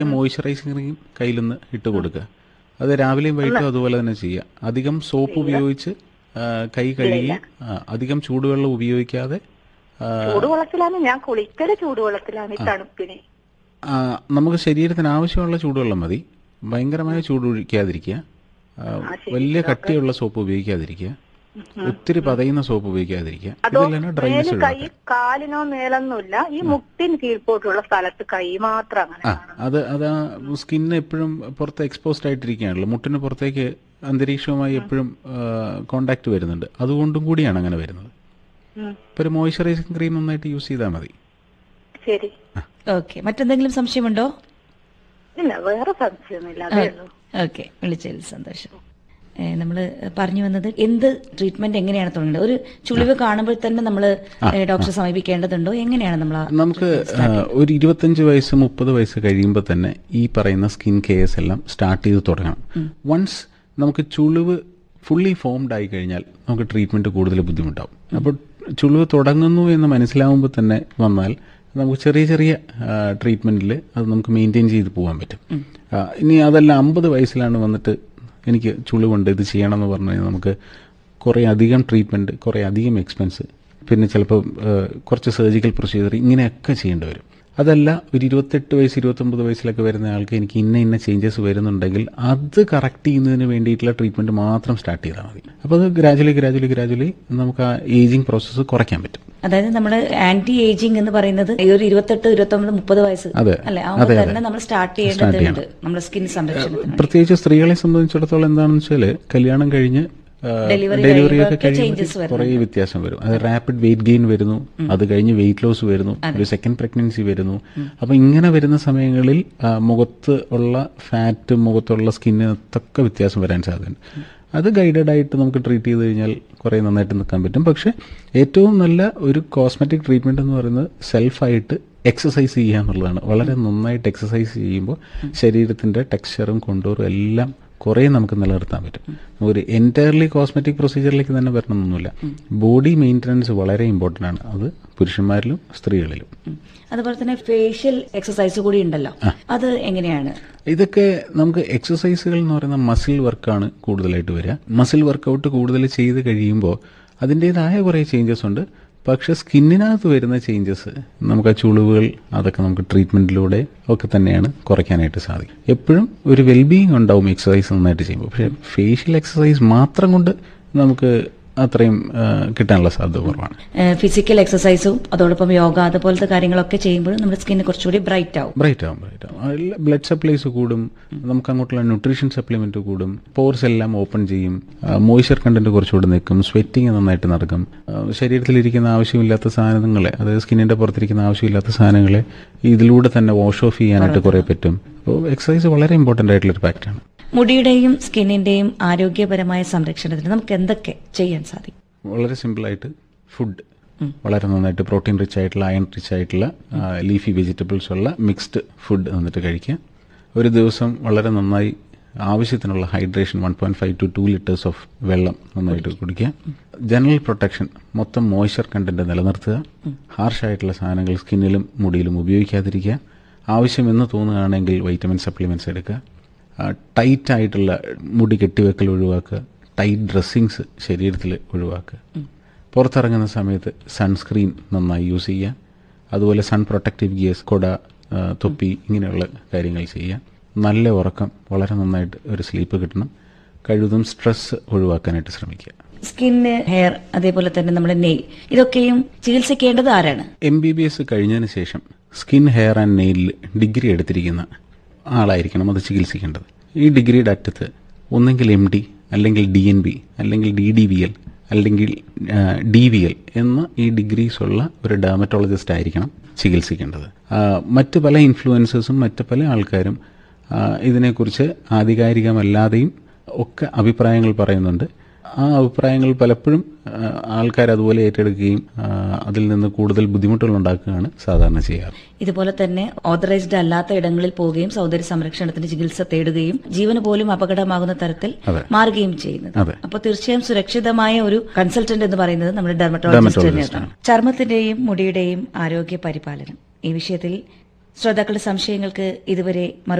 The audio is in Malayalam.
മോയ്സ്ചറൈസിംഗ് ക്രീം കയ്യിലൊന്ന് ഇട്ട് കൊടുക്കുക അത് രാവിലെയും വൈകിട്ടും അതുപോലെ തന്നെ ചെയ്യുക അധികം സോപ്പ് ഉപയോഗിച്ച് ആ, കൈ കഴുകി ആ, അധികം ചൂടുവെള്ളം ഉപയോഗിക്കാതെ ആ, ചൂടുവെള്ളത്തിലാണ് ഞാൻ കുളിക്കല് ചൂടുവെള്ളത്തിലാണ് ഈ തണുപ്പിന് ആ, നമുക്ക് ശരീരത്തിന് ആവശ്യമുള്ള ചൂടുവെള്ളം മതി ഭയങ്കരമായ ചൂട് ഒഴിക്കാതിരിക്കുക ആ, വലിയ കട്ടിയുള്ള സോപ്പ് ഉപയോഗിക്കാതിരിക്കുക ഒത്തിരി പതയുന്ന സോപ്പ് ഉപയോഗിക്കാതിരിക്കുക അതോ ഇതെല്ലാം ഡ്രൈനസ് മേല് കൈ കാലിനോ മേലൊന്നുമില്ല ഈ മുട്ടിന് കീഴ്പോട്ടുള്ള സ്ഥലത്ത് കൈ മാത്രം അങ്ങനെ ആ അത് അത് ആ സ്കിന്ന് എപ്പോഴും പുറത്ത് എക്സ്പോസ്ഡ് ആയിട്ടിരിക്കുകയാണല്ലോ മുട്ടിന് പുറത്തേക്ക് അന്തരീക്ഷവുമായി എപ്പോഴും കോണ്ടാക്ട് വരുന്നുണ്ട് അതുകൊണ്ടും കൂടിയാണ് അങ്ങനെ വരുന്നത് ഉം. ഇപ്പൊ ഒരു മോയ്സ്ചറൈസിംഗ് ക്രീം നന്നായിട്ട് യൂസ് ചെയ്താൽ മതി ശരി ഓക്കെ മറ്റെന്തെങ്കിലും സംശയമുണ്ടോ ഇല്ല വേറെ സംശയമൊന്നുമില്ല അതേ ഉള്ളൂ ഓക്കെ വിളിച്ചതിൽ സന്തോഷം നമ്മൾ പറഞ്ഞു വന്നത് എന്ത് ട്രീറ്റ്മെന്റ് എങ്ങനെയാണ് തുടങ്ങേണ്ടത് ഒരു ചുളിവ് കാണുമ്പോൾ തന്നെ നമ്മൾ ഡോക്ടറെ സമീപിക്കേണ്ടതുണ്ടോ എങ്ങനെയാണ് നമ്മൾ നമുക്ക് ആ, ഒരു ഇരുപത്തഞ്ച് വയസ്സ് മുപ്പത് വയസ്സ് കഴിയുമ്പോൾ തന്നെ ഈ പറയുന്ന സ്കിൻ കെയർസ് എല്ലാം സ്റ്റാർട്ട് ചെയ്ത് തുടങ്ങണം വൺസ് നമുക്ക് ചുളിവ് ഫുള്ളി ഫോംഡ് ആയി കഴിഞ്ഞാൽ നമുക്ക് ട്രീറ്റ്മെന്റ് കൂടുതൽ ബുദ്ധിമുട്ടാവും അപ്പോൾ ചുളിവ് തുടങ്ങുന്നു എന്ന് മനസ്സിലാവുമ്പോൾ തന്നെ വന്നാൽ നമുക്ക് ചെറിയ ചെറിയ ട്രീറ്റ്മെന്റിൽ അത് നമുക്ക് മെയിൻറ്റെയിൻ ചെയ്ത് പോകാൻ പറ്റും ആ, ഇനി അതല്ല അമ്പത് വയസ്സിലാണ് വന്നിട്ട് എനിക്ക് ചുളിവുണ്ട് ഇത് ചെയ്യണം എന്ന് പറഞ്ഞു കഴിഞ്ഞാൽ നമുക്ക് കുറേ അധികം ട്രീറ്റ്മെന്റ് കുറേ അധികം എക്സ്പെൻസ് പിന്നെ ചിലപ്പോൾ കുറച്ച് സർജിക്കൽ പ്രൊസീജിയർ ഇങ്ങനെയൊക്കെ ചെയ്യേണ്ടി വരും അതല്ല ഒരു ഇരുപത്തെട്ട് വയസ്സ് ഇരുപത്തൊമ്പത് വയസ്സിലൊക്കെ വരുന്ന ആൾക്ക് എനിക്ക് ഇന്ന ഇന്ന ചേഞ്ചസ് വരുന്നുണ്ടെങ്കിൽ അത് കറക്റ്റ് ചെയ്യുന്നതിന് വേണ്ടിയിട്ടുള്ള ട്രീറ്റ്മെന്റ് മാത്രം സ്റ്റാർട്ട് ചെയ്താൽ മതി അപ്പോൾ അത് ഗ്രാജുവലി ഗ്രാജുവലി ഗ്രാജുവലി നമുക്ക് ആ ഏജിങ് പ്രോസസ്സ് കുറയ്ക്കാൻ പറ്റും അതായത് നമ്മൾ ആന്റി ഏജിങ് എന്ന് പറയുന്നത് ഈ ഒരു ഇരുപത്തെട്ട് ഇരുപത്തൊമ്പത് മുപ്പത് വയസ്സ് അതെ. അല്ലെ ആവുമ്പോൾ അതെ, തന്നെ നമ്മൾ സ്റ്റാർട്ട് ചെയ്യേണ്ടതുണ്ട് നമ്മുടെ സ്കിൻ സംരക്ഷണത്തിന് പ്രത്യേകിച്ച് സ്ത്രീകളെ സംബന്ധിച്ചിടത്തോളം എന്താണെന്ന് വെച്ചാൽ കല്യാണം കഴിഞ്ഞ് Delivery ഡെലിവറി ഒക്കെ കഴിയുമ്പോഴൊക്കെ changes കഴിയുമ്പോൾ കുറേ വ്യത്യാസം വരും അത് റാപ്പിഡ് വെയിറ്റ് ഗെയിൻ വരുന്നു അത് കഴിഞ്ഞ് വെയിറ്റ് ലോസ് വരുന്നു ഒരു സെക്കൻഡ് പ്രഗ്നൻസി വരുന്നു അപ്പൊ ഇങ്ങനെ വരുന്ന സമയങ്ങളിൽ ആ, മുഖത്ത് ഉള്ള ഫാറ്റ് മുഖത്തുള്ള സ്കിന്നിനൊക്കെ വ്യത്യാസം വരാൻ സാധ്യതയുണ്ട് അത് ഗൈഡഡ് ആയിട്ട് നമുക്ക് ട്രീറ്റ് ചെയ്ത് കഴിഞ്ഞാൽ കുറേ നന്നായിട്ട് നിൽക്കാൻ പറ്റും പക്ഷെ ഏറ്റവും നല്ല ഒരു കോസ്മെറ്റിക് ട്രീറ്റ്മെന്റ് എന്ന് പറയുന്നത് സെൽഫായിട്ട് എക്സസൈസ് ചെയ്യുക എന്നുള്ളതാണ് വളരെ നന്നായിട്ട് എക്സസൈസ് ചെയ്യുമ്പോൾ ശരീരത്തിന്റെ ടെക്സ്ചറും കൊണ്ടൂറും എല്ലാം കുറേ നമുക്ക് നിലനിർത്താൻ പറ്റും ഒരു എൻറ്റയർലി കോസ്മെറ്റിക് പ്രൊസീജിയറിലേക്ക് തന്നെ വരണമെന്നൊന്നുമില്ല ബോഡി മെയിൻ്റനൻസ് വളരെ ഇമ്പോർട്ടൻ്റ് ആണ് അത് പുരുഷന്മാരിലും സ്ത്രീകളിലും ഉം. അതുപോലെ തന്നെ ഫേഷ്യൽ എക്സസൈസ് കൂടി ഉണ്ടല്ലോ അത് എങ്ങനെയാണ് ഇതൊക്കെ നമുക്ക് എക്സസൈസുകൾ എന്ന് പറയുന്ന മസിൽ വർക്കാണ് കൂടുതലായിട്ട് വരിക മസിൽ വർക്കൗട്ട് കൂടുതൽ ചെയ്ത് കഴിയുമ്പോൾ അതിൻ്റെതായ കുറേ ചേഞ്ചസ് ഉണ്ട് പക്ഷെ സ്കിന്നിനകത്ത് വരുന്ന ചേഞ്ചസ് നമുക്ക് ആ ചുളിവുകൾ അതൊക്കെ നമുക്ക് ട്രീറ്റ്മെന്റിലൂടെ ഒക്കെ തന്നെയാണ് കുറയ്ക്കാനായിട്ട് സാധിക്കും എപ്പോഴും ഒരു വെൽബീയിങ് ഉണ്ടാവും എക്സസൈസ് നന്നായിട്ട് ചെയ്യുമ്പോൾ പക്ഷേ ഫേഷ്യൽ എക്സസൈസ് മാത്രം കൊണ്ട് നമുക്ക് അത്രയും ആ, കിട്ടാനുള്ള സാധ്യത കുറവാണ് ഫിസിക്കൽ എക്സസൈസും അതോടൊപ്പം യോഗ അതുപോലത്തെ കാര്യങ്ങളൊക്കെ ചെയ്യുമ്പോൾ നമ്മുടെ സ്കിന്ന് കുറച്ചുകൂടി ബ്രൈറ്റ് ആവും ബ്രൈറ്റ് ആവും ബ്രൈറ്റ് ആവും അതിൽ ബ്ലഡ് സപ്ലൈസ് കൂടും നമുക്ക് അങ്ങോട്ടുള്ള ന്യൂട്രീഷൻ സപ്ലിമെന്റ് കൂടും പോർസ് എല്ലാം ഓപ്പൺ ചെയ്യും മോയ്സ്ചർ കണ്ടന്റ് കുറച്ചുകൂടി നിൽക്കും സ്വെറ്റിങ് നന്നായിട്ട് നടക്കും ആ, ശരീരത്തിലിരിക്കുന്ന ആവശ്യമില്ലാത്ത സാധനങ്ങളെ അതായത് സ്കിന്നിന്റെ പുറത്തിരിക്കുന്ന ആവശ്യമില്ലാത്ത സാധനങ്ങളെ ഇതിലൂടെ തന്നെ വാഷ് ഓഫ് ചെയ്യാനായിട്ട് കുറേ പറ്റും അപ്പോൾ എക്സസൈസ് വളരെ ഇമ്പോർട്ടന്റ് ആയിട്ടുള്ള ഒരു ഫാക്റ്റാണ് മുടിയുടെയും സ്കിന്നിന്റെയും ആരോഗ്യപരമായ സംരക്ഷണത്തിന് നമുക്ക് എന്തൊക്കെ ചെയ്യാൻ സാധിക്കും വളരെ സിമ്പിളായിട്ട് ഫുഡ് വളരെ നന്നായിട്ട് പ്രോട്ടീൻ റിച്ച് ആയിട്ടുള്ള അയൺ റിച്ച് ആയിട്ടുള്ള ലീഫി വെജിറ്റബിൾസ് ഉള്ള മിക്സ്ഡ് ഫുഡ് നന്നിട്ട് കഴിക്കുക ഒരു ദിവസം വളരെ നന്നായി ആവശ്യത്തിനുള്ള hydration one point five to two litres of വെള്ളം നന്നായിട്ട് കുടിക്കുക ജനറൽ പ്രൊട്ടക്ഷൻ മൊത്തം മോയ്സ്ചർ കണ്ടന്റ് നിലനിർത്തുക ഹാർഷ് ആയിട്ടുള്ള സാധനങ്ങൾ സ്കിന്നിലും മുടിയിലും ഉപയോഗിക്കാതിരിക്കുക ആവശ്യമെന്ന് തോന്നുകയാണെങ്കിൽ വൈറ്റമിൻ സപ്ലിമെന്റ്സ് എടുക്കുക ടൈറ്റ് ആയിട്ടുള്ള മുടി കെട്ടിവെക്കൽ ഒഴിവാക്കുക ടൈറ്റ് ഡ്രസ്സിങ്സ് ശരീരത്തിൽ ഒഴിവാക്കുക പുറത്തിറങ്ങുന്ന സമയത്ത് സൺസ്ക്രീൻ നന്നായി യൂസ് ചെയ്യുക അതുപോലെ സൺ പ്രൊട്ടക്റ്റീവ് ഗിയേഴ്സ് കൊട ആ, തൊപ്പി ഇങ്ങനെയുള്ള കാര്യങ്ങൾ ചെയ്യുക നല്ല ഉറക്കം വളരെ നന്നായിട്ട് ഒരു സ്ലീപ്പ് കിട്ടണം കഴിവതും സ്ട്രെസ് ഒഴിവാക്കാനായിട്ട് ശ്രമിക്കുക സ്കിന്ന് ഹെയർ അതേപോലെ തന്നെ നമ്മുടെ നെയിൽ ഇതൊക്കെയും ചികിത്സിക്കേണ്ടത് ആരാണ് എം ബി ബി എസ് കഴിഞ്ഞതിന് ശേഷം സ്കിൻ ഹെയർ ആൻഡ് നെയിലിൽ ഡിഗ്രി എടുത്തിരിക്കുന്ന ആളായിരിക്കണം അത് ചികിത്സിക്കേണ്ടത് ഈ ഡിഗ്രിയുടെ അറ്റത്ത് ഒന്നെങ്കിൽ എം ഡി അല്ലെങ്കിൽ ഡി എൻ ബി അല്ലെങ്കിൽ ഡി ഡി വി എൽ അല്ലെങ്കിൽ ഡി വി എൽ എന്ന ഈ ഡിഗ്രീസ് ഉള്ള ഒരു ഡെർമറ്റോളജിസ്റ്റ് ആയിരിക്കണം ചികിത്സിക്കേണ്ടത് ആ, മറ്റ് പല ഇൻഫ്ലുവൻസേഴ്സും മറ്റ് പല ആൾക്കാരും ആ, ഇതിനെക്കുറിച്ച് ആധികാരികമല്ലാതെയും ഒക്കെ അഭിപ്രായങ്ങൾ പറയുന്നുണ്ട് ആ അഭിപ്രായങ്ങൾ പലപ്പോഴും ആൾക്കാർ അതുപോലെ ഏറ്റെടുക്കുകയും ആ, അതിൽ നിന്ന് കൂടുതൽ ബുദ്ധിമുട്ടുകൾ ഉണ്ടാക്കുകയാണ് സാധാരണ ചെയ്യാറ് ഇതുപോലെ തന്നെ ഓതറൈസ്ഡ് അല്ലാത്ത ഇടങ്ങളിൽ പോവുകയും സൗന്ദര്യ സംരക്ഷണത്തിന് ചികിത്സ തേടുകയും ജീവന് പോലും അപകടമാകുന്ന തരത്തിൽ അതെ. മാറുകയും ചെയ്യുന്നത് അതെ. അപ്പോൾ തീർച്ചയായും സുരക്ഷിതമായ ഒരു കൺസൾട്ടന്റ് എന്ന് പറയുന്നത് നമ്മുടെ ഡെർമറ്റോളജിസ്റ്റ് Dermatologist തന്നെയാണ് ചർമ്മത്തിന്റെയും മുടിയുടെയും ആരോഗ്യ പരിപാലനം ഈ വിഷയത്തിൽ ശ്രോതാക്കളുടെ സംശയങ്ങൾക്ക് ഇതുവരെ